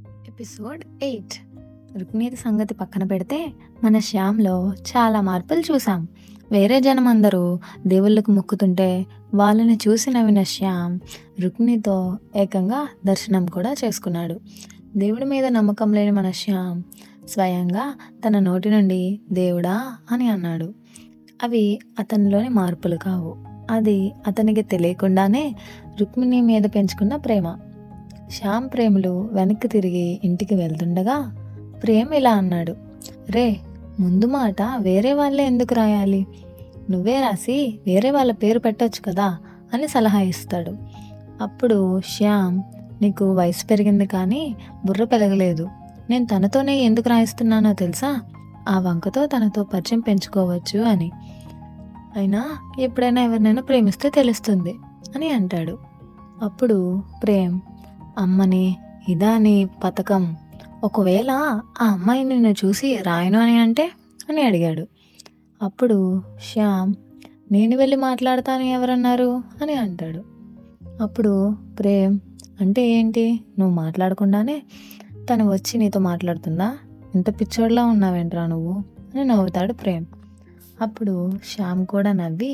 episode eight Rukmini సంగతి పక్కన పెడితే మన శ్యామ్లో చాలా మార్పులు చూసాం వేరే జనం అందరూ దేవుళ్ళకు మొక్కుతుంటే వాళ్ళని చూసి నవ్విన శ్యామ్ రుక్మిణితో ఏకంగా దర్శనం కూడా చేసుకున్నాడు దేవుడి మీద నమ్మకం లేని మన శ్యామ్ స్వయంగా తన నోటి నుండి దేవుడా అని అన్నాడు అవి అతనిలోని మార్పులు కావు అది అతనికి తెలియకుండానే రుక్మిణి మీద పెంచుకున్న ప్రేమ శ్యామ్ ప్రేములు వెనక్కి తిరిగి ఇంటికి వెళ్తుండగా ప్రేమ్ ఇలా అన్నాడు రే ముందు మాట వేరే వాళ్ళే ఎందుకు రాయాలి నువ్వే రాసి వేరే వాళ్ళ పేరు పెట్టొచ్చు కదా అని సలహా ఇస్తాడు అప్పుడు శ్యామ్ నీకు వయసు పెరిగింది కానీ బుర్ర పెరగలేదు నేను తనతోనే ఎందుకు రాయిస్తున్నానో తెలుసా ఆ వంకతో తనతో పరిచయం పెంచుకోవచ్చు అని అయినా ఎప్పుడైనా ఎవరినైనా ప్రేమిస్తే తెలుస్తుంది అని అంటాడు అప్పుడు ప్రేమ్ అమ్మని ఇదా నీ పథకం ఒకవేళ ఆ అమ్మాయి నిన్ను చూసి రాయను అని అంటే అని అడిగాడు అప్పుడు శ్యామ్ నేను వెళ్ళి మాట్లాడతాను ఎవరన్నారు అని అంటాడు అప్పుడు ప్రేమ్ అంటే ఏంటి నువ్వు మాట్లాడకుండానే తను వచ్చి నీతో మాట్లాడుతుందా ఇంత పిచ్చోడ్లా ఉన్నావేంట్రా నువ్వు అని నవ్వుతాడు ప్రేమ్ అప్పుడు శ్యామ్ కూడా నవ్వి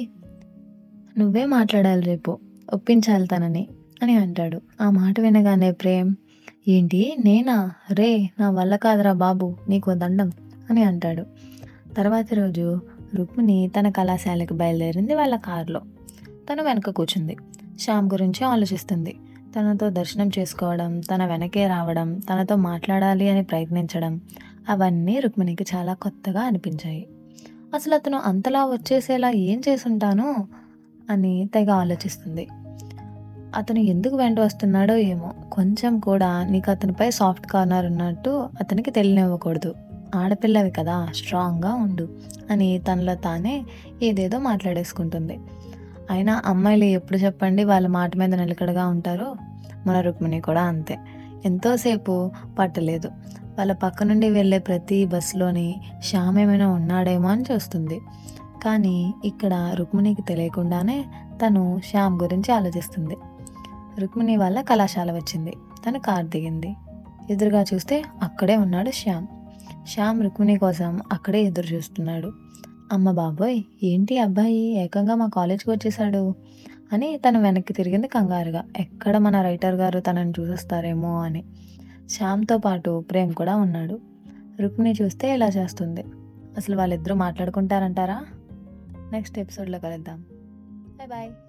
నువ్వే మాట్లాడాలి రేపు ఒప్పించాలి తనని అని అంటాడు ఆ మాట వినగానే ప్రేమ్ ఏంటి నేనా రే నా వల్ల కాదురా బాబు నీకు దండం అని అంటాడు తర్వాతి రోజు రుక్మిణి తన కళాశాలకు బయలుదేరింది వాళ్ళ కారులో తను వెనక కూర్చుంది శ్యామ్ గురించి ఆలోచిస్తుంది తనతో దర్శనం చేసుకోవడం తన వెనకే రావడం తనతో మాట్లాడాలి అని ప్రయత్నించడం అవన్నీ రుక్మిణికి చాలా కొత్తగా అనిపించాయి అసలు అతను అంతలా వచ్చేసేలా ఏం చేసుంటాను అని తెగ ఆలోచిస్తుంది అతను ఎందుకు వెంట వస్తున్నాడో ఏమో కొంచెం కూడా నీకు అతనిపై సాఫ్ట్ కార్నర్ ఉన్నట్టు అతనికి తెలియనివ్వకూడదు ఆడపిల్లవి కదా స్ట్రాంగ్గా ఉండు అని తనలో తానే ఏదేదో మాట్లాడేసుకుంటుంది అయినా అమ్మాయిలు ఎప్పుడు చెప్పండి వాళ్ళ మాట మీద నిలకడగా ఉంటారో మన రుక్మిణి కూడా అంతే ఎంతోసేపు పట్టలేదు వాళ్ళ పక్క నుండి వెళ్ళే ప్రతి బస్సులోని శ్యామ్ ఏమైనా ఉన్నాడేమో అని చూస్తుంది కానీ ఇక్కడ రుక్మిణికి తెలియకుండానే తను శ్యామ్ గురించి ఆలోచిస్తుంది రుక్మిణి వాళ్ళ కళాశాల వచ్చింది తను కార్ దిగింది ఎదురుగా చూస్తే అక్కడే ఉన్నాడు శ్యామ్ శ్యామ్ రుక్మిణి కోసం అక్కడే ఎదురు చూస్తున్నాడు అమ్మ బాబోయ్ ఏంటి అబ్బాయి ఏకంగా మా కాలేజ్కి వచ్చేసాడు అని తను వెనక్కి తిరిగింది కంగారుగా ఎక్కడ మన రైటర్ గారు తనని చూసేస్తారేమో అని శ్యామ్తో పాటు ప్రేమ్ కూడా ఉన్నాడు రుక్మిణి చూస్తే ఇలా చేస్తుంది అసలు వాళ్ళిద్దరూ మాట్లాడుకుంటారంటారా నెక్స్ట్ ఎపిసోడ్లో కలుద్దాం బాయ్ బాయ్